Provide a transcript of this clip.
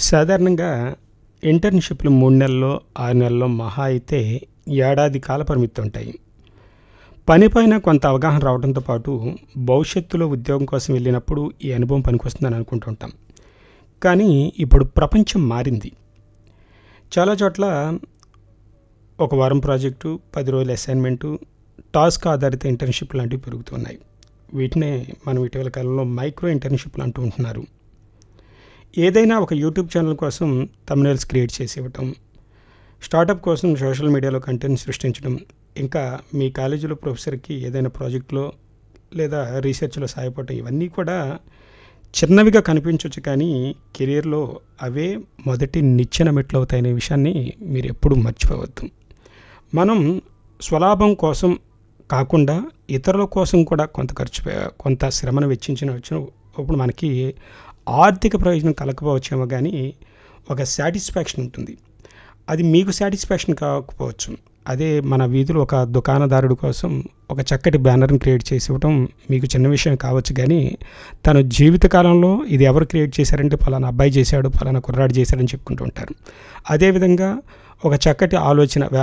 సాధారణంగా ఇంటర్న్‌షిప్‌లు 3 నెలల్లో, 6 నెలల్లో మహా అయితే ఏడాది కాల పరిమితి ఉంటాయి. పనిపైన కొంత అవగాహన రావడంతో పాటు భవిష్యత్తులో ఉద్యోగం కోసం వెళ్ళినప్పుడు ఈ అనుభవం పనికొస్తుందని అనుకుంటూ ఉంటాం. కానీ ఇప్పుడు ప్రపంచం మారింది. చాలా చోట్ల ఒక వారం ప్రాజెక్టు, 10 రోజుల అసైన్‌మెంటు, టాస్క్ ఆధారిత ఇంటర్న్‌షిప్ లాంటివి పెరుగుతున్నాయి. వీటినే మనం ఇటీవల కాలంలో మైక్రో ఇంటర్న్‌షిప్‌లు అంటూ ఉంటున్నారు. ఏదైనా ఒక యూట్యూబ్ ఛానల్ కోసం థంబ్‌నెయిల్స్ క్రియేట్ చేసి ఇవ్వటం, స్టార్టప్ కోసం సోషల్ మీడియాలో కంటెంట్ సృష్టించడం, ఇంకా మీ కాలేజీలో ప్రొఫెసర్‌కి ఏదైనా ప్రాజెక్ట్‌లో లేదా రీసెర్చ్‌లో సహాయపడటం ఇవన్నీ కూడా చిన్నవిగా కనిపించొచ్చు కానీ కెరియర్‌లో అవే మొదటి నిచ్చెన మెట్లవుతాయనే విషయాన్ని మీరెప్పుడూ మర్చిపోవద్దు. మనం స్వలాభం కోసం కాకుండా ఇతరుల కోసం కూడా కొంత ఖర్చు పె కొంత శ్రమను వెచ్చించినవచ్చు అప్పుడు మనకి ఆర్థిక ప్రయోజనం కలగకపోవచ్చేమో గానీ ఒక సాటిస్ఫాక్షన్ ఉంటుంది. అది మీకు సాటిస్ఫాక్షన్ కాకపోవచ్చు. అదే మన వీధిలో ఒక దుకాణదారుడి కోసం ఒక చక్కటి బ్యానర్‌ని క్రియేట్ చేసి ఇవ్వటం మీకు చిన్న విషయం కావచ్చు గానీ తను జీవిత కాలంలో ఇది ఎవరు క్రియేట్ చేశారంటే పలానా అబ్బాయి చేశాడు, పలానా కుర్రాడు చేశాడని చెప్పుకుంటూ ఉంటారు. అదేవిధంగా ఒక చక్కటి ఆలోచన